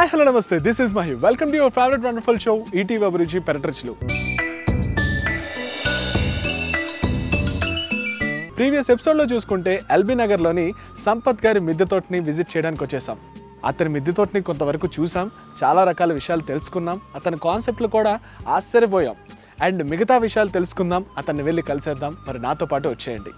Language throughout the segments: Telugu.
హాయ్ హలో నమస్తే this is Mahi welcome to your favourite wonderful show ETV Abhiruchi పెరటరిచ్లు ప్రీవియస్ ఎపిసోడ్లో చూసుకుంటే ఎల్బీ నగర్లోని సంపత్ గారి మిద్దె తోటని విజిట్ చేయడానికి వచ్చేసాం అతని మిద్దె తోటని కొంతవరకు చూసాం చాలా రకాల విషయాలు తెలుసుకున్నాం అతని కాన్సెప్ట్లు కూడా ఆశ్చర్యపోయాం అండ్ మిగతా విషయాలు తెలుసుకుందాం అతన్ని వెళ్ళి కలిసేద్దాం మరి నాతో పాటు వచ్చేయండి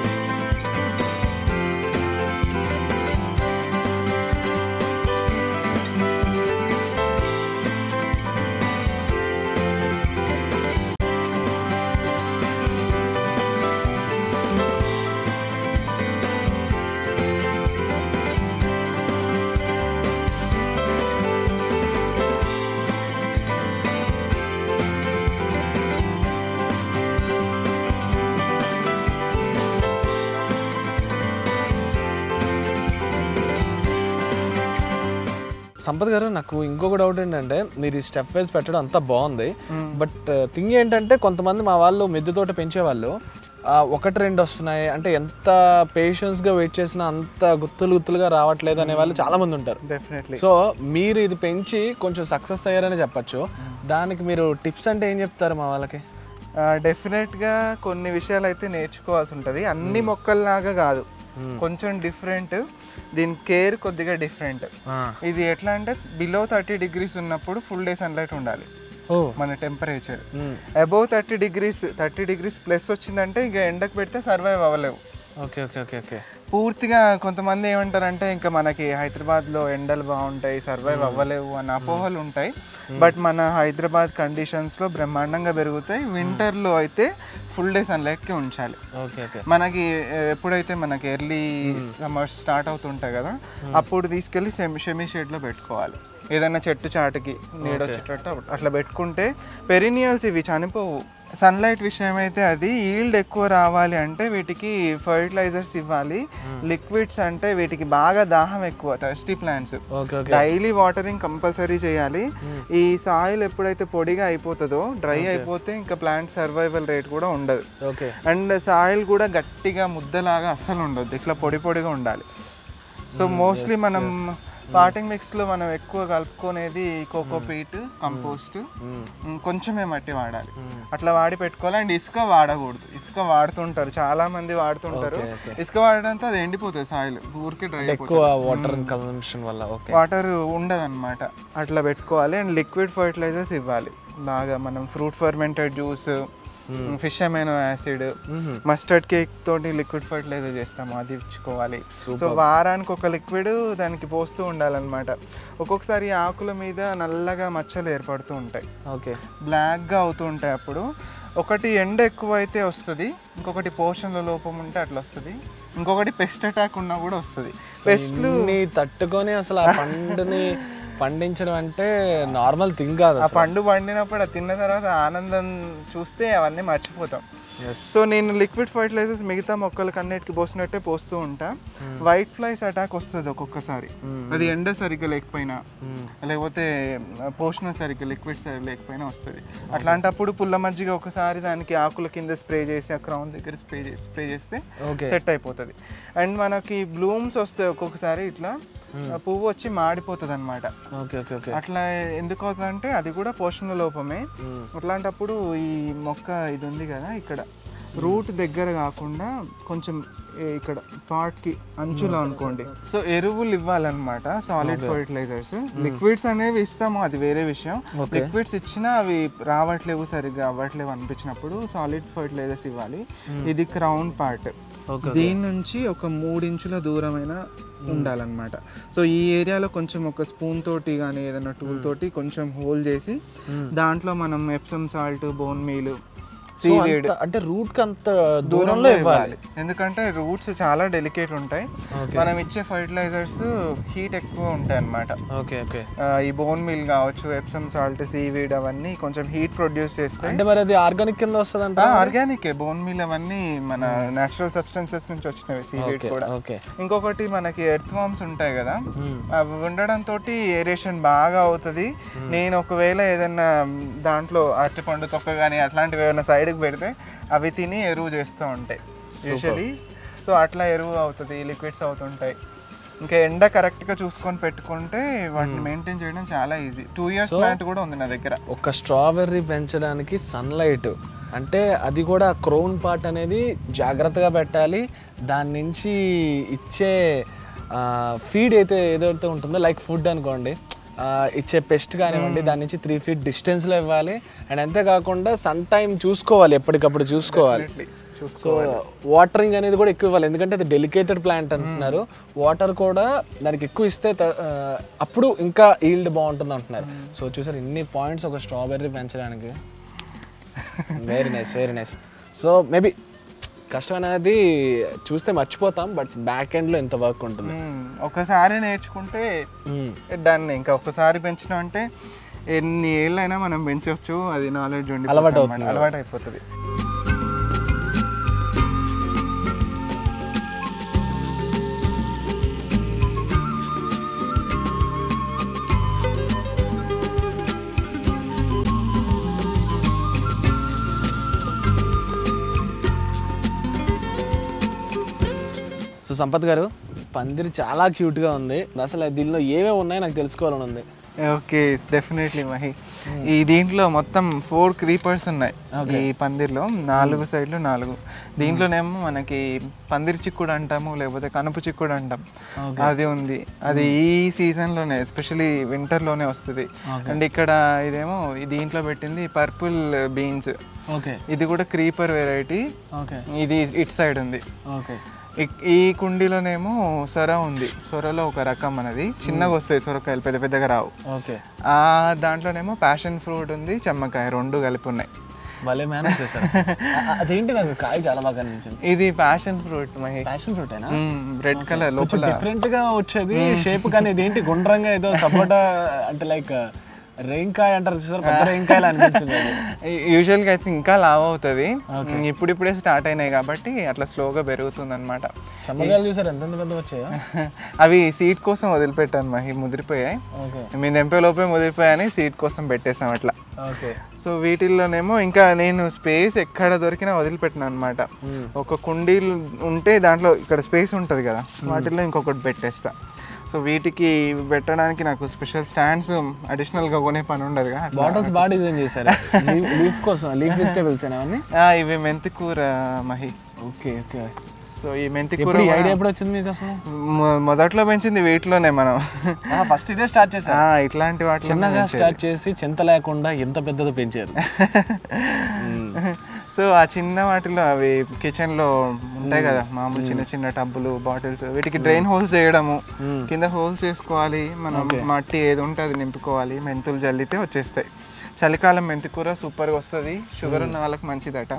సంపత్ గారు నాకు ఇంకొక డౌట్ ఏంటంటే మీరు ఈ స్టెప్ వైజ్ పెట్టడం అంతా బాగుంది బట్ థింగ్ ఏంటంటే కొంతమంది మా వాళ్ళు మిద్దె తోట పెంచేవాళ్ళు ఆ, ఒకటి రెండు వస్తున్నాయి అంటే ఎంత పేషెన్స్గా వెయిట్ చేసినా అంత గుత్తులు గుత్తులుగా రావట్లేదు అనే వాళ్ళు చాలా మంది ఉంటారు డెఫినెట్లీ సో మీరు ఇది పెంచి కొంచెం సక్సెస్ అయ్యారని చెప్పొచ్చు దానికి మీరు టిప్స్ అంటే ఏం చెప్తారు మా వాళ్ళకి డెఫినెట్గా కొన్ని విషయాలు అయితే నేర్చుకోవాల్సి ఉంటుంది అన్ని మొక్కల్లాగా కాదు కొంచెం డిఫరెంట్ దీని కేర్ కొద్దిగా డిఫరెంట్ ఇది ఎట్లా అంటే బిలో థర్టీ డిగ్రీస్ ఉన్నప్పుడు ఫుల్ డే సన్లైట్ ఉండాలి ఓ మన temperature above thirty degrees thirty degrees plus వచ్చిందంటే ఇక ఎండకు పెడితే సర్వైవ్ అవ్వలేవు ఓకే ఓకే ఓకే ఓకే పూర్తిగా కొంతమంది ఏమంటారంటే ఇంకా మనకి హైదరాబాద్లో ఎండలు బాగుంటాయి సర్వైవ్ అవ్వలేవు అన్న అపోహలు ఉంటాయి బట్ మన హైదరాబాద్ కండిషన్స్లో బ్రహ్మాండంగా పెరుగుతాయి వింటర్లో అయితే ఫుల్ డే సన్లైట్కి ఉంచాలి ఓకే ఓకే మనకి ఆ, ఎప్పుడైతే మనకి ఎర్లీ సమ్మర్ స్టార్ట్ అవుతుంటాయి కదా అప్పుడు తీసుకెళ్ళి సెమి షెమీ షేడ్లో పెట్టుకోవాలి ఏదైనా చెట్టు చాటుకి నీడ వచ్చేటట్టు అట్లా పెట్టుకుంటే పెరినియల్స్ ఇవి చనిపోవు సన్లైట్ విషయం అయితే అది ఈల్డ్ ఎక్కువ రావాలి అంటే వీటికి ఫర్టిలైజర్స్ ఇవ్వాలి లిక్విడ్స్ అంటే వీటికి బాగా దాహం ఎక్కువ thirsty plants okay okay daily watering compulsory చేయాలి ఈ సాయిల్ ఎప్పుడైతే పొడిగా అయిపోతుందో డ్రై అయిపోతే ఇంకా ప్లాంట్ సర్వైవల్ రేట్ కూడా ఉండదు ఓకే అండ్ సాయిల్ కూడా గట్టిగా ముద్దలాగా అస్సలు ఉండొద్దు ఇట్లా పొడి పొడిగా ఉండాలి సో మోస్ట్లీ మనం పాటింగ్ మిక్స్లో మనం ఎక్కువ కలుపుకునేది కోకోపీట్ కంపోస్ట్ కొంచెమే మట్టి వాడాలి అట్లా వాడి పెట్టుకోవాలి అండ్ ఇసుక వాడకూడదు ఇసుక వాడుతుంటారు చాలా మంది వాడుతుంటారు ఇసుక వాడడంతో అది ఎండిపోతుంది సాయిల్ ఊరికే డ్రై ఎక్కువ వాటర్ కన్సంప్షన్ వల్ల ఓకే వాటర్ ఉండదు అట్లా పెట్టుకోవాలి అండ్ లిక్విడ్ ఫర్టిలైజర్స్ ఇవ్వాలి బాగా మనం fruit fermented juice fish amino acid mustard cake తోటి లిక్విడ్ ఫర్టిలైజర్ చేస్తాము అది ఇచ్చుకోవాలి సో వారానికి ఒక లిక్విడ్ దానికి పోస్తూ ఉండాలన్నమాట ఒక్కొక్కసారి ఈ ఆకుల మీద నల్లగా మచ్చలు ఏర్పడుతూ ఉంటాయి ఓకే బ్లాక్గా అవుతూ ఉంటాయి అప్పుడు ఒకటి ఎండ ఎక్కువ అయితే వస్తుంది ఇంకొకటి పోషణల లోపం ఉంటే అట్లా వస్తుంది ఇంకొకటి పెస్ట్ అటాక్ ఉన్నా కూడా వస్తుంది పెస్ట్లు ఇన్ని తట్టుకొని అసలు ఆ పండుని పండించడం అంటే నార్మల్ థింగ్ కాదు ఆ పండు పండినప్పుడు అది తిన్న తర్వాత ఆనందం చూస్తే అవన్నీ మర్చిపోతాం ఎస్ సో నేను లిక్విడ్ ఫర్టిలైజర్స్ మిగతా మొక్కలకి అన్నిటికి పోసినట్టే పోస్తూ ఉంటా వైట్ ఫ్లైస్ అటాక్ వస్తుంది ఒక్కొక్కసారి అది ఎండ సరిగ్గా లేకపోయినా లేకపోతే పోషణ సరిగ్గా లిక్విడ్ సరిగ్గా లేకపోయినా వస్తుంది అట్లాంటప్పుడు పుల్ల మజ్జిగ ఒకసారి దానికి ఆకుల కింద స్ప్రే చేసి ఆ క్రౌన్ దగ్గర స్ప్రే చేసి స్ప్రే చేస్తే ఓకే సెట్ అయిపోతుంది అండ్ మనకి బ్లూమ్స్ వస్తాయి ఒక్కొక్కసారి ఇట్లా ఆ పువ్వు వచ్చి మాడిపోతుంది అనమాట ఓకే ఓకే ఓకే అట్లా ఎందుకు అవుతుందంటే అది కూడా పోషణ లోపమే అట్లాంటప్పుడు ఈ మొక్క ఇది ఉంది కదా ఇక్కడ రూట్ దగ్గర కాకుండా కొంచెం ఏ- ఇక్కడ పార్ట్కి అంచులో అనుకోండి సో ఎరువులు ఇవ్వాలన్నమాట సాలిడ్ ఫర్టిలైజర్స్ లిక్విడ్స్ అనేవి ఇస్తాము అది వేరే విషయం లిక్విడ్స్ ఇచ్చినా అవి రావట్లేవు సరిగ్గా అవ్వట్లేవు అనిపించినప్పుడు సాలిడ్ ఫర్టిలైజర్స్ ఇవ్వాలి ఇది క్రౌన్ పార్ట్ ఓకే దీని నుంచి ఒక మూడించుల దూరమైన ఉండాలన్నమాట సో ఈ ఏరియాలో కొంచెం ఒక స్పూన్ తోటి కానీ ఏదైనా టూల్ తోటి కొంచెం హోల్ చేసి దాంట్లో మనం epsom salt bone meal seaweed అంటే రూట్ కి అంత దూరంలో ఇవ్వాలి ఎందుకంటే రూట్స్ చాలా డెలికేట్ ఉంటాయి మనం ఇచ్చే ఫర్టిలైజర్స్ హీట్ ఎక్కువ ఉంటాయి అన్నమాట ఓకే ఓకే ఈ బోన్ మీల్ కావచ్చు ఎప్సమ్ సాల్ట్ సీవీడ్ అవన్నీ కొంచెం హీట్ ప్రొడ్యూస్ చేస్తాయి అంటే మరి అది ఆర్గానిక్ కింద వస్తుంది ఆర్గానిక్ బోన్ మీల్ అవన్నీ మన నేచురల్ సబ్స్టెన్సెస్ నుంచి వచ్చినవి సీవీడ్ కూడా ఓకే ఇంకొకటి మనకి ఎర్త్ వామ్స్ ఉంటాయి కదా అవి ఉండడం తోటి ఏరేషన్ బాగా అవుతుంది నేను ఒకవేళ ఏదైనా దాంట్లో అరటిపండు తొక్క కానీ అట్లాంటివి ఏమైనా సైడ్కి పెడితే అవి తిని ఎరువు చేస్తూ ఉంటాయి యూజువలీ సో అట్లా ఎరువు అవుతుంది లిక్విడ్స్ అవుతుంటాయి ఇంకా ఎండ కరెక్ట్ గా చూసుకొని పెట్టుకుంటే వాటిని మెయింటైన్ చేయడం చాలా ఈజీ టూ ఇయర్స్ ప్లాంట్ కూడా ఉంది నా దగ్గర ఒక స్ట్రాబెర్రీ పెంచడానికి సన్లైట్ అంటే అది కూడా క్రోన్ పార్ట్ అనేది జాగ్రత్తగా పెట్టాలి దాని నుంచి ఇచ్చే ఫీడ్ అయితే ఏదైతే ఉంటుందో లైక్ ఫుడ్ అనుకోండి ఆ, ఇచ్చే పెస్ట్ కానివ్వండి దాని నుంచి త్రీ ఫీట్ డిస్టెన్స్లో ఇవ్వాలి అండ్ అంతేకాకుండా సన్ టైం చూసుకోవాలి ఎప్పటికప్పుడు చూసుకోవాలి సో వాటరింగ్ అనేది కూడా ఎక్కువ ఇవ్వాలి ఎందుకంటే అది డెలికేటెడ్ ప్లాంట్ అంటున్నారు వాటర్ కూడా దానికి ఎక్కువ ఇస్తే త- ఆ, అప్పుడు ఇంకా ఈల్డ్ బాగుంటుంది అంటున్నారు సో చూసారు ఇన్ని పాయింట్స్ ఒక స్ట్రాబెర్రీ పెంచడానికి very nice very nice so maybe కష్టం అనేది చూస్తే మర్చిపోతాం బట్ బ్యాక్ ఎండ్లో ఇంత వర్క్ ఉంటుంది మ్మ్. ఒకసారి నేర్చుకుంటే మ్మ్. దాన్ని ఇంకా ఒక్కసారి పెంచడం అంటే ఎన్ని ఏళ్ళైనా మనం పెంచవచ్చు అది నాలెడ్జ్ ఉండి అలవాటు పోతుంది అవుతుంది అన్నమాట. అలవాటు అయిపోతుంది సో సంపత్ గారు పందిరి చాలా క్యూట్గా ఉంది అసలు దీనిలో ఏమేమి ఉన్నాయో నాకు తెలుసుకోవాలని ఉంది ఓకే డెఫినెట్లీ మహి ఈ దీంట్లో మొత్తం ఫోర్ క్రీపర్స్ ఉన్నాయి ఈ పందిర్లో నాలుగు సైడ్లు నాలుగు దీంట్లోనేమో మనకి పందిరి చిక్కుడు అంటాము లేకపోతే కనుపు చిక్కుడు అంటాం అది ఉంది అది ఈ సీజన్లోనే ఎస్పెషలీ వింటర్లోనే వస్తుంది అండ్ ఇక్కడ ఇదేమో ఈ దీంట్లో పెట్టింది పర్పుల్ బీన్స్ ఓకే ఇది కూడా క్రీపర్ వెరైటీ ఓకే ఇది ఇటు సైడ్ ఉంది ఓకే ఇక్- ఈ కుండీలోనేమో సొర ఉంది సొరలో ఒక రకం అనేది చిన్నగా వస్తాయి సొరకాయలు పెద్ద పెద్దగా రావు ఓకే ఆ దాంట్లోనేమో ప్యాషన్ ఫ్రూట్ ఉంది చెమ్మకాయ రెండు కలిపి ఉన్నాయి భలే మేనేజ్ చేశారు అ- అదేంటి నాకు కాయ చాలా బాగా అనిపించింది ఇది passion fruit Mahi passion fruit అయినా రెడ్ కలర్ కొంచెం లోపల డిఫరెంట్ గా వచ్చేది షేప్ కానీ ఇదేంటి గుండ్రంగా ఏదో సపోటా అంటే లైక్ రేంకాయ అంటారు చూసారు పెద్ద రేంకాయలు అనిపించింది అది. యూజువల్గా అయితే ఇంకా లావ్ అవుతుంది ఇప్పుడిప్పుడే స్టార్ట్ అయినాయి కాబట్టి అట్లా స్లోగా పెరుగుతుంది అనమాట చెమ్మకాయలు చూసారు ఎంత పెద్ద వచ్చాయో అవి సీడ్ కోసం వదిలిపెట్టాను మహి ముదిరిపోయాయి ఓకే మేము తెంపే లోపే ముదిరిపోయాయని సీడ్ కోసం పెట్టేసాం అట్లా ఓకే సో వీటిల్లోనేమో ఇంకా నేను స్పేస్ ఎక్కడ దొరికినా వదిలిపెట్టిన అనమాట ఒక కుండీలు ఉంటే దాంట్లో ఇక్కడ స్పేస్ ఉంటుంది కదా వాటిల్లో ఇంకొకటి పెట్టేస్తా సో వీటికి పెట్టడానికి నాకు స్పెషల్ స్టాండ్స్ అడిషనల్గా కొనే పని ఉండదుగా అట్లా. బాటిల్స్ బాగా డిజైన్ చేశారు లీఫ్ కోసం లీఫ్ వెజిటేబుల్స్ అవన్నీ ఆ, ఇవి మెంతి కూర మహి ఓకే ఓకే సో ఈ మెంతి కూర ఎప్పుడు ఐడియా ఎప్పుడు వచ్చింది మీకు అసలు మొ- మొదట్లో పెంచింది వీటిలోనే మనం ఫస్ట్ ఇదే స్టార్ట్ చేశారు ఆ, ఇట్లాంటి వాటిలో చిన్నగా స్టార్ట్ చేసి చింత లేకుండా ఎంత పెద్దది పెంచారు సో ఆ చిన్న వాటిలో అవి కిచెన్ లో ఉంటాయి కదా మామూలు చిన్న చిన్న టబ్బులు బాటిల్స్ వీటికి డ్రైన్ హోల్స్ చేయడము కింద హోల్స్ చేసుకోవాలి మనం మట్టి ఏది ఉంటే అది నింపుకోవాలి మెంతులు జల్లితే వచ్చేస్తాయి చలికాలం మెంతి కూర సూపర్గా వస్తుంది షుగర్ ఉన్న వాళ్ళకి మంచిదట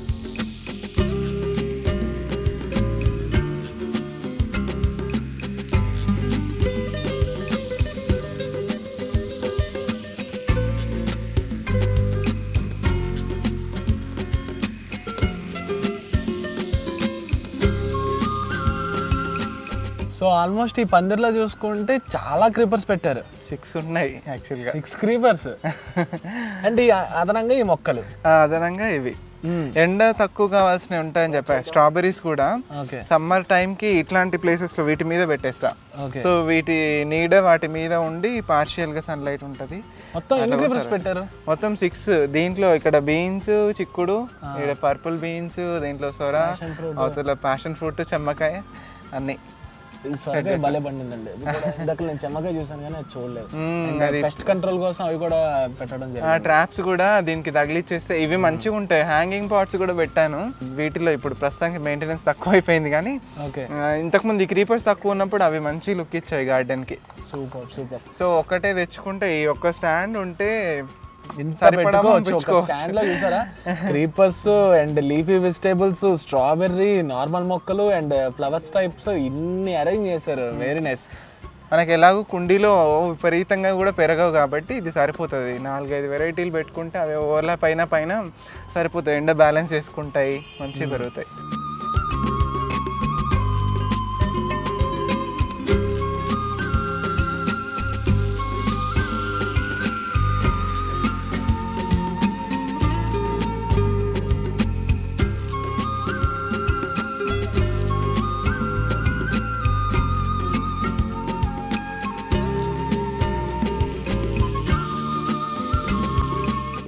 సో ఆల్మోస్ట్ ఈ పందిర్లో చూసుకుంటే చాలా క్రీపర్స్ పెట్టారు సిక్స్ ఉన్నాయి యాక్చువల్గా సిక్స్ క్రీపర్స్ అండ్ ఈ అదనంగా ఈ మొక్కలు అదనంగా ఇవి ఎండ తక్కువ కావాల్సినవి ఉంటాయని చెప్పా స్ట్రాబెరీస్ కూడా ఓకే సమ్మర్ టైంకి ఇట్లాంటి ప్లేసెస్లో వీటి మీద పెట్టేస్తా ఓకే సో వీటి నీడ వాటి మీద ఉండి పార్షియల్గా సన్లైట్ ఉంటుంది మొత్తం ఎన్ని క్రీపర్స్ పెట్టారు మొత్తం సిక్స్ దీంట్లో ఇక్కడ బీన్స్ చిక్కుడు ఇక్కడ పర్పుల్ బీన్స్ దీంట్లో సొర అవతల ప్యాషన్ ఫ్రూట్ చెమ్మకాయ అన్ని ఇది సొరకాయ భలే పండిందండి ఇది కూడా ఇందాక నేను చెమ్మకాయ చూసాను కానీ అది చూడలేదు మ్మ్, అది పెస్ట్ కంట్రోల్ కోసం అవి కూడా పెట్టడం ఆ జరిగింది ట్రాప్స్ కూడా దీనికి తగిలిచ్చేస్తే ఇవి మంచిగా ఉంటాయి హ్యాంగింగ్ పాట్స్ కూడా పెట్టాను వీటిలో ఇప్పుడు ప్రస్తుతానికి మెయింటెనెన్స్ తక్కువ అయిపోయింది కానీ ఓకే ఆ, ఇంతకుముందు ఈ క్రీపర్స్ తక్కువ ఉన్నప్పుడు అవి మంచి లుక్ ఇచ్చాయి గార్డెన్కి సూపర్ సూపర్ సో ఒక్కటే తెచ్చుకుంటే ఈ ఒక్క స్టాండ్ ఉంటే ఇంత సరిపడా పెట్టుకోవచ్చు ఒక పంపించుకోవచ్చు. స్టాండ్ లో చూసారా creepers and leafy vegetables strawberry normal మొక్కలు అండ్ ఫ్లవర్స్ టైప్స్ ఇన్ని అరేంజ్ చేశారు వెరీ నైస్ మనకి ఎలాగో కుండీలో విపరీతంగా కూడా పెరగవు కాబట్టి ఇది సరిపోతుంది నాలుగైదు వెరైటీలు పెట్టుకుంటే అవి ఓవర్లా పైన పైన సరిపోతాయి ఎండ బ్యాలెన్స్ చేసుకుంటాయి మంచిగా పెరుగుతాయి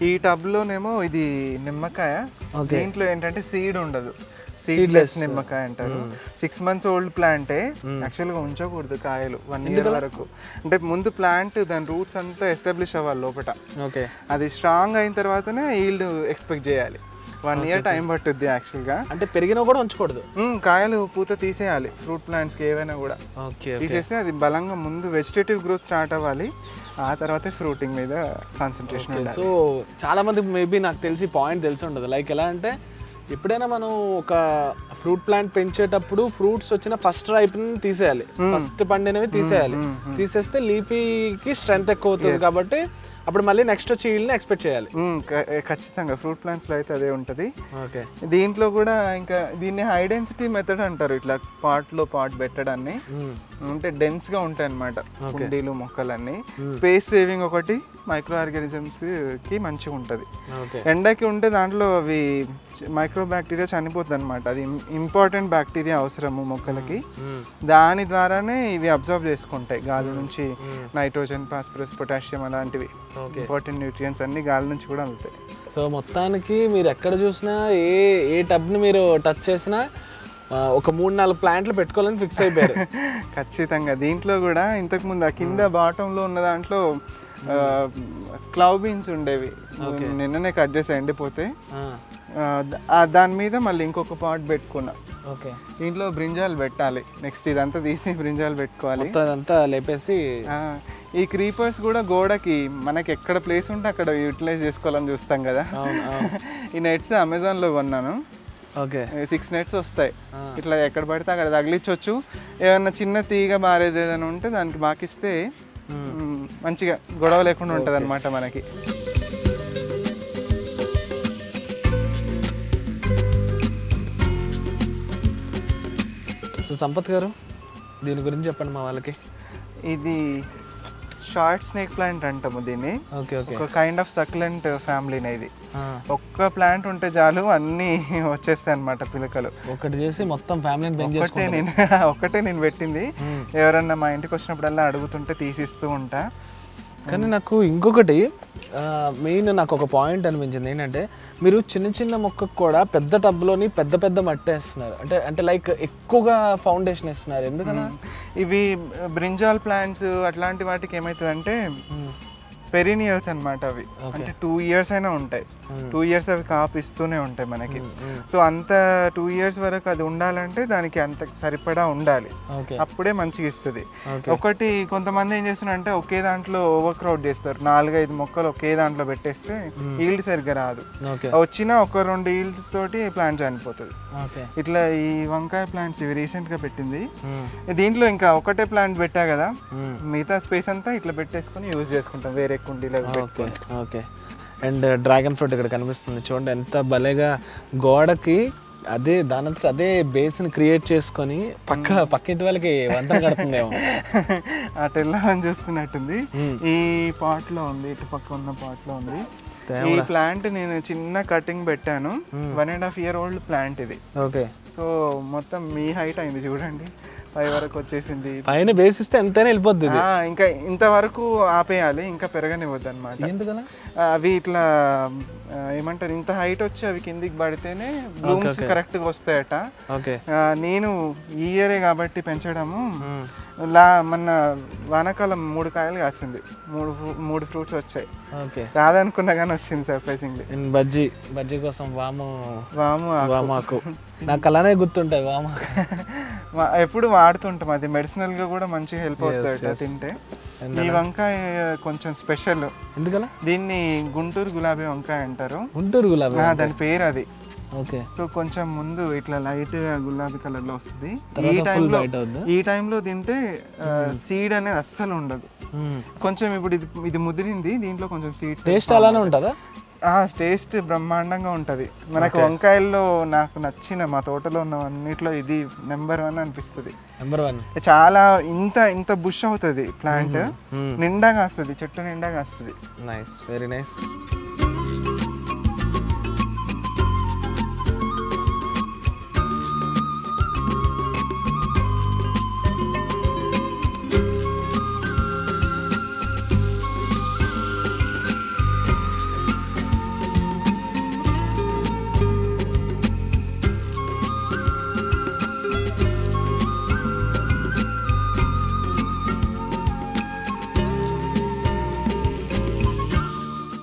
ఈ టబ్ లోనేమో ఇది నిమ్మకాయ Okay. దీంట్లో ఏంటంటే సీడ్ ఉండదు సీడ్లెస్ నిమ్మకాయ అంటారు సిక్స్ మంత్స్ ఓల్డ్ ప్లాంటే యాక్చువల్గా ఉంచకూడదు కాయలు వన్ ఇయర్ వరకు అంటే ముందు ప్లాంట్ దాని రూట్స్ అంతా ఎస్టాబ్లిష్ అవ్వాలి లోపల ఓకే అది స్ట్రాంగ్ అయిన తర్వాతనే ఈల్డ్ ఎక్స్పెక్ట్ చేయాలి వన్ ఇయర్ టైం పట్టుద్ది యాక్చువల్గా అంటే పెరిగినా కూడా ఉంచకూడదు మ్మ్, కాయలు పూత తీసేయాలి ఫ్రూట్ ప్లాంట్స్కి ఏవైనా కూడా ఓకే తీసేస్తే అది బలంగా ముందు వెజిటేటివ్ గ్రోత్ స్టార్ట్ అవ్వాలి ఆ తర్వాతే ఫ్రూటింగ్ మీద కాన్సన్ట్రేషన్ ఉండాలి సో చాలా మంది మేబీ నాకు తెలిసి పాయింట్ తెలిసి ఉండదు లైక్ ఎలా అంటే ఎప్పుడైనా మనం ఒక ఫ్రూట్ ప్లాంట్ పెంచేటప్పుడు ఫ్రూట్స్ వచ్చిన ఫస్ట్ రైప్ తీసేయాలి ఫస్ట్ పండినవి తీసేయాలి తీసేస్తే లీపీకి స్ట్రెంత్ ఎక్కువ అవుతుంది కాబట్టి అప్పుడు మళ్ళీ నెక్స్ట్ వచ్చి ఈల్ని ఎక్స్పెక్ట్ చేయాలి మ్మ్, క- ఖచ్చితంగా ఫ్రూట్ ప్లాంట్స్లో అయితే అదే ఉంటుంది ఓకే దీంట్లో కూడా ఇంకా దీన్ని హై డెన్సిటీ మెథడ్ అంటారు ఇట్లా పాట్లో పాట్ పెట్టడాన్ని అంటే డెన్స్ గా ఉంటాయి అనమాట కుండీలు మొక్కలన్నీ స్పేస్ సేవింగ్ ఒకటి మైక్రో ఆర్గానిజమ్స్ కి మంచిగా ఉంటుంది ఓకే ఎండకి ఉంటే దాంట్లో అవి మైక్రో బ్యాక్టీరియా చనిపోతుంది అనమాట అది ఇంపార్టెంట్ బ్యాక్టీరియా అవసరము మొక్కలకి దాని ద్వారానే ఇవి అబ్జర్వ్ చేసుకుంటాయి గాలి నుంచి నైట్రోజన్ ఫాస్ఫరస్ పొటాషియం అలాంటివి ఓకే ఇంపార్టెంట్ న్యూట్రియంట్స్ అన్ని గాలి నుంచి కూడా అందుతాయి సో మొత్తానికి మీరు ఎక్కడ చూసినా ఏ ఏ టబ్ని మీరు టచ్ చేసినా ఆ, ఒక మూడు నాలుగు ప్లాంట్లు పెట్టుకోవాలని ఫిక్స్ అయిపోయారు ఖచ్చితంగా దీంట్లో కూడా ఇంతకు ముందు ఆ కింద బాటంలో ఉన్న దాంట్లో క్లవ్ బీన్స్ ఉండేవి నిన్ననే కట్ చేసి ఎండిపోతే ఆ, ఆ, ద- ఆ దాని మీద మళ్ళీ ఇంకొక పాట్ పెట్టుకున్నా ఓకే దీంట్లో బ్రింజాలు పెట్టాలి నెక్స్ట్ ఇదంతా తీసి బ్రింజాలు పెట్టుకోవాలి మొత్తం అదంతా లేపేసి ఆ, ఈ క్రీపర్స్ కూడా గోడకి మనకి ఎక్కడ ప్లేస్ ఉంటే అక్కడ యూటిలైజ్ చేసుకోవాలని చూస్తాం కదా అవును అవును ఈ నెట్స్ అమెజాన్లో కొన్నాను ఓకే సిక్స్ నెట్స్ వస్తాయి ఇట్లా ఎక్కడ పడితే అక్కడ తగిలించవచ్చు ఏమన్నా చిన్న తీగ మారేది ఏదైనా ఉంటే దానికి బాకిస్తే మ్, మంచిగా గొడవ లేకుండా ఉంటుంది అనమాట మనకి సో సంపత్ గారు దీని గురించి చెప్పండి మా వాళ్ళకి ఇది షార్ట్ స్నేక్ ప్లాంట్ అంటాము దీన్ని ఓకే ఓకే ఒక కైండ్ ఆఫ్ సక్లెంట్ ఫ్యామిలీనే ఇది ఒక్క ప్లాంట్ ఉంటే చాలు అన్నీ వచ్చేస్తాయి అనమాట పిలకలు ఒకటి చేసి మొత్తం ఫ్యామిలీని పెంచ్ ఒక్కటే నేను ఒక్కటే నేను పెట్టింది ఎవరన్నా మా ఇంటికి వచ్చినప్పుడల్లా అడుగుతుంటే తీసిస్తూ ఉంటా కానీ నాకు ఇంకొకటి మెయిన్ నాకు ఒక పాయింట్ అనిపించింది ఏంటంటే మీరు చిన్న చిన్న మొక్కకు కూడా పెద్ద టబ్లోని పెద్ద పెద్ద మట్టి వేస్తున్నారు అంటే అంటే లైక్ ఎక్కువగా ఫౌండేషన్ వేస్తున్నారు ఎందుకలా ఇవి బ్రింజాల్ ప్లాంట్స్ అట్లాంటి వాటికి ఏమవుతుందంటే పెరినియల్స్ అన్నమాట అవి అంటే టూ ఇయర్స్ అయినా ఉంటాయి టూ ఇయర్స్ అవి కాపు ఇస్తూనే ఉంటాయి మనకి సో అంత టూ ఇయర్స్ వరకు అది ఉండాలంటే దానికి అంత సరిపడా ఉండాలి ఓకే అప్పుడే మంచిగా ఇస్తుంది Okay. ఒకటి కొంతమంది ఏం చేస్తున్నారంటే ఒకే దాంట్లో ఓవర్ క్రౌడ్ చేస్తారు నాలుగైదు మొక్కలు ఒకే దాంట్లో పెట్టేస్తే ఈల్డ్ సరిగ్గా రాదు ఓకే వచ్చిన ఒక రెండు ఈల్డ్స్ తోటి ప్లాంట్ చనిపోతుంది ఓకే ఇట్లా ఈ వంకాయ ప్లాంట్స్ ఇవి రీసెంట్గా పెట్టింది దీంట్లో ఇంకా ఒకటే ప్లాంట్ పెట్టా కదా మిగతా స్పేస్ అంతా ఇట్లా పెట్టేసుకొని యూజ్ చేసుకుంటాం వేరే కుండీలో okay okay and dragon fruit ఇక్కడ కనిపిస్తుంది చూడండి ఎంత భలేగా గోడకి అదే దానంతట అదే బేస్ని క్రియేట్ చేసుకొని పక్క పక్కింటి వాళ్ళకి వంతన కడుతుందేమో అటు వెళ్ళాలని చూస్తున్నట్టుంది Hmm. ఈ పాట్ లో ఉంది ఇటు పక్క ఉన్న పాట్ లో ఉంది ఈ ప్లాంట్ నేను చిన్న కటింగ్ పెట్టాను one and half year old plant ఇది ఓకే సో మొత్తం మీ హైట్ అయింది చూడండి పై వరకు వచ్చేసింది పైన బేస్ ఇస్తే ఎంతైనా వెళ్ళిపోద్ది ఇది ఆ, ఇంకా ఇంతవరకు ఆపేయాలి ఇంకా పెరగనివ్వద్దు అనమాట ఎందుకలా అవి ఇట్లా ఆ, ఏమంటారు ఇంత హైట్ వచ్చి అవి కిందికి పడితేనే బ్లూమ్స్ కరెక్ట్గా వస్తాయట ఓకే ఆ, నేను ఈ ఇయరే కాబట్టి పెంచడము లా మొన్న వానాకాలం మూడు కాయలు కాసింది మూడు ఫ్రూ- మూడు ఫ్రూట్స్ వచ్చాయి ఓకే రాదనుకున్నా కానీ వచ్చింది సర్ప్రైజింగ్లీ నేను బజ్జీ బజ్జీ కోసం వాము వాము ఆకు. వామాకు నాకు అలానే గుర్తుంటాయి వామాకు వా- ఎప్పుడు వాడుతుంటాం అది మెడిసినల్ గా కూడా మంచిగా హెల్ప్ అవుతుంది తింటే ఈ వంకాయ కొంచెం స్పెషల్ ఎందుకలా దీన్ని గుంటూరు గులాబీ వంకాయ అంటారు గుంటూరు గులాబీ ఆ, దాని పేరు అది ఓకే సో కొంచెం ముందు ఇట్లా లైట్ గులాబీ కలర్ లో వస్తుంది ఈ తర్వాత full టైంలో white అవుద్దా? ఈ టైంలో తింటే సీడ్ అనేది అస్సలు ఉండదు కొంచెం ఇప్పుడు ఇది ఇది ముదిరింది దీంట్లో కొంచెం సీడ్స్ టేస్ట్ అలానే ఉంటుందా టేస్ట్ బ్రహ్మాండంగా ఉంటుంది మనకు వంకాయల్లో నాకు నచ్చిన మా తోటలో ఉన్న అన్నిట్లో ఇది నెంబర్ వన్ అనిపిస్తుంది నెంబర్ వన్ చాలా ఇంత ఇంత బుష్ అవుతుంది ప్లాంట్ నిండాగా వస్తుంది చెట్టు నిండాగా వస్తుంది నైస్ వెరీ నైస్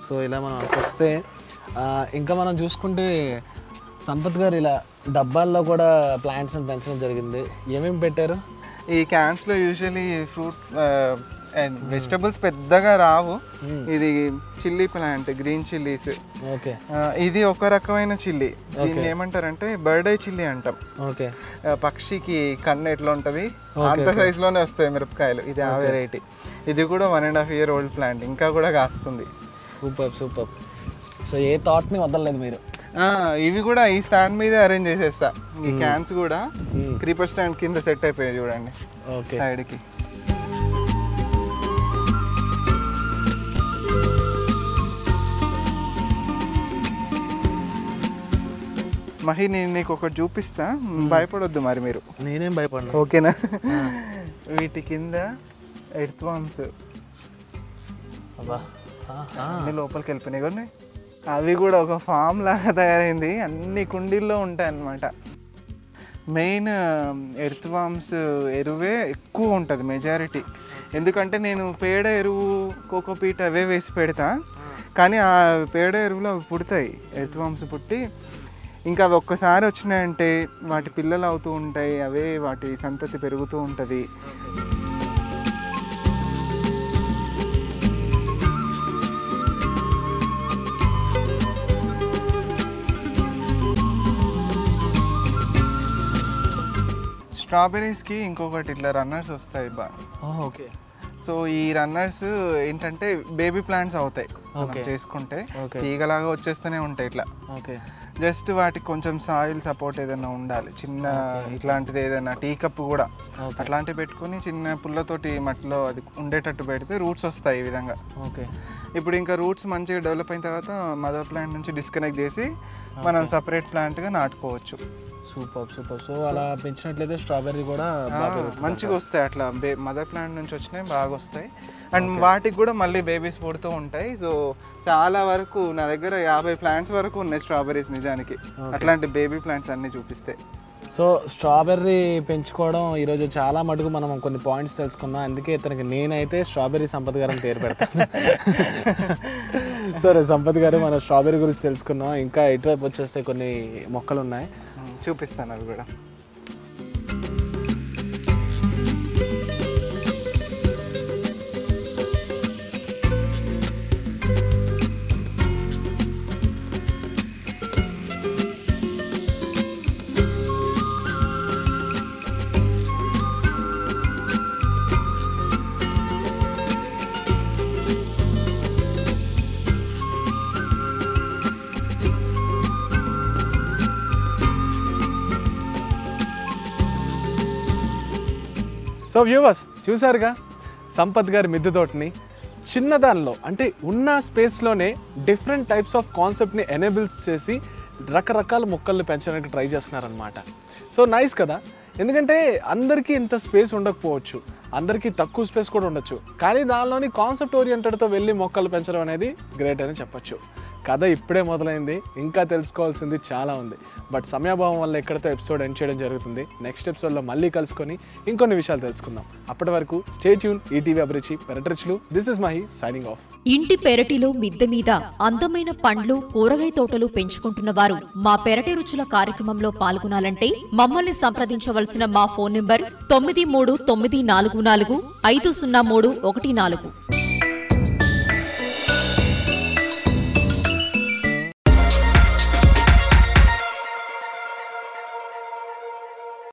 సో ఇలా మనం అక్కడికి వస్తే ఆ, ఇంకా మనం చూసుకుంటే సంపత్ గారు ఇలా డబ్బాల్లో కూడా ప్లాంట్స్ పెంచడం జరిగింది ఏమేమి పెట్టారు ఈ క్యాన్స్లో యూజువలీ ఫ్రూట్ అండ్ వెజిటబుల్స్ పెద్దగా రావు ఇది chilli plant green chillies okay ఇది ఒక రకమైన చిల్లీ దీన్ని ఏమంటారంటే బర్డ్ ఐ చిల్లీ అంటాం ఓకే ఆ, పక్షికి కన్ను ఎట్లా ఉంటుంది అంత సైజులోనే వస్తాయి మిరపకాయలు ఇది ఆ వెరైటీ ఇది కూడా one and half year old plant ఇంకా కూడా కాస్తుంది సూపర్ సూపర్ సో ఏ థాట్ని వదలలేదు మీరు ఆ, ఇవి కూడా ఈ స్టాండ్ మీదే అరేంజ్ చేసేస్తా ఈ క్యాన్స్ కూడా క్రీపర్ స్టాండ్ కింద సెట్ అయిపోయాయి చూడండి ఓకే సైడ్కి మహి నేను నీకు ఒకటి చూపిస్తా భయపడొద్దు మరి మీరు నేనేం భయపడినా ఓకేనా వీటి కింద ఎర్త్ వామ్స్ అబ్బా ఆహా. అన్ని లోపలికి వెళ్ళిపోయినాయి కొన్ని అవి కూడా ఒక ఫామ్ లాగా తయారైంది అన్ని కుండీల్లో ఉంటాయి అన్నమాట మెయిన్ ఎర్త్ వామ్స్ ఎరువే ఎక్కువ ఉంటుంది మెజారిటీ ఎందుకంటే నేను పేడ ఎరువు కోకోపీట్ అవే వేసి పెడతా కానీ ఆ పేడ ఎరువులు అవి పుడతాయి ఎర్త్ వామ్స్ పుట్టి ఇంకా అవి ఒక్కసారి వచ్చినాయంటే వాటి పిల్లలు అవుతూ ఉంటాయి అవే వాటి సంతతి పెరుగుతూ ఉంటుంది స్ట్రాబెర్రీస్కి ఇంకొకటి ఇట్లా రన్నర్స్ వస్తాయి బా ఓ, ఓకే సో ఈ రన్నర్స్ ఏంటంటే బేబీ ప్లాంట్స్ అవుతాయి మనం Okay. చేసుకుంటే Okay. తీగలాగా వచ్చేస్తూనే ఉంటాయి ఇట్లా ఓకే జస్ట్ వాటికి కొంచెం సాయిల్ సపోర్ట్ ఏదైనా ఉండాలి చిన్న ఇట్లాంటిది ఏదైనా టీ కప్ కూడా Okay. అట్లాంటివి పెట్టుకొని చిన్న పుల్లతోటి మట్టిలో అది ఉండేటట్టు పెడితే రూట్స్ వస్తాయి ఈ విధంగా ఓకే ఇప్పుడు ఇంకా రూట్స్ మంచిగా డెవలప్ అయిన తర్వాత మదర్ ప్లాంట్ నుంచి డిస్కనెక్ట్ చేసి మనం సపరేట్ ప్లాంట్గా నాటుకోవచ్చు సూపర్ సూపర్ సో అలా పెంచినట్లయితే స్ట్రాబెర్రీ కూడా ఆ, బాగా పెరుగుతుంది. మంచిగా వస్తాయి అట్లా బే మదర్ ప్లాంట్ నుంచి వచ్చినాయి బాగా వస్తాయి అండ్ వాటికి కూడా మళ్ళీ బేబీస్ పుడుతూ ఉంటాయి సో చాలా వరకు నా దగ్గర యాభై ప్లాంట్స్ వరకు ఉన్నాయి స్ట్రాబెరీస్ నిజానికి అట్లాంటి బేబీ ప్లాంట్స్ అన్ని చూపిస్తే సో స్ట్రాబెర్రీ పెంచుకోవడం ఈరోజు చాలా మటుకు మనం కొన్ని పాయింట్స్ తెలుసుకున్నాం అందుకే ఇతనికి నేనైతే స్ట్రాబెర్రీ సంపత్ గారు అని పేరు పెడతాను సరే సంపత్ గారు మనం స్ట్రాబెర్రీ గురించి తెలుసుకున్నాం ఇంకా ఇటువైపు వచ్చేస్తే కొన్ని మొక్కలు ఉన్నాయి ఉమ్, చూపిస్తాను అవి కూడా సో వ్యూవర్స్ చూసారుగా సంపత్ గారి మిద్దె తోటని చిన్నదానిలో అంటే ఉన్న స్పేస్లోనే డిఫరెంట్ టైప్స్ ఆఫ్ కాన్సెప్ట్ని ఎనేబుల్స్ చేసి రకరకాల మొక్కల్ని పెంచడానికి ట్రై చేస్తున్నారనమాట సో నైస్ కదా ఎందుకంటే అందరికీ ఇంత స్పేస్ ఉండకపోవచ్చు అందరికీ తక్కువ స్పేస్ కూడా ఉండొచ్చు కానీ దానిలోని కాన్సెప్ట్ ఓరియంటెడ్తో వెళ్ళి మొక్కలు పెంచడం అనేది గ్రేట్ అని చెప్పొచ్చు కథ ఇప్పుడే మొదలైంది ఇంకా తెలుసుకోవాల్సింది చాలా ఉంది బట్ సమయాభావం వల్ల ఎక్కడితో ఎపిసోడ్ ఎండ్ చేయడం జరుగుతుంది నెక్స్ట్ ఎపిసోడ్లో మళ్ళీ కలుసుకొని ఇంకొన్ని విషయాలు తెలుసుకుందాం అప్పటి వరకు స్టే ట్యూన్ ఈటీవీ అభిరుచి పెరటరిచులు this is Mahi signing off ఇంటి పెరటిలో మిద్దె మీద అందమైన పండ్లు కూరగాయ తోటలు పెంచుకుంటున్న వారు మా పెరటి రుచుల కార్యక్రమంలో పాల్గొనాలంటే మమ్మల్ని సంప్రదించవలసిన మా ఫోన్ నంబర్ తొమ్మిది మూడు తొమ్మిది నాలుగు నాలుగు ఐదు సున్నా మూడు ఒకటి నాలుగు